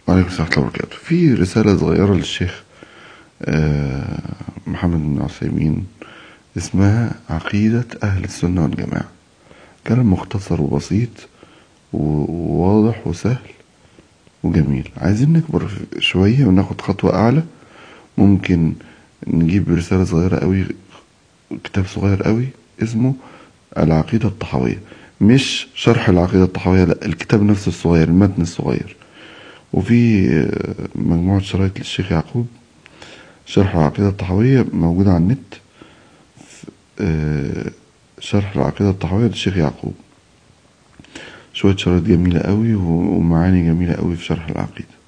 وعليكم السلام ورحمة الله وبركاته في رسالة صغيرة للشيخ آه، محمد بن عثيمين اسمها عقيدة أهل السنة والجماعة كلام مختصر وبسيط وواضح وسهل وجميل عايزين نكبر شوية وناخد خطوة أعلى ممكن نجيب رسالة صغيرة قوي كتاب صغير قوي اسمه العقيدة الطحاوية مش شرح العقيدة الطحاوية لا الكتاب نفسه الصغير المتن الصغير وفي مجموعة شرايط للشيخ يعقوب شرح العقيدة الطحاوية موجودة على النت شرح العقيدة الطحاوية للشيخ يعقوب شوية شرايط جميلة قوي ومعاني جميلة قوي في شرح العقيدة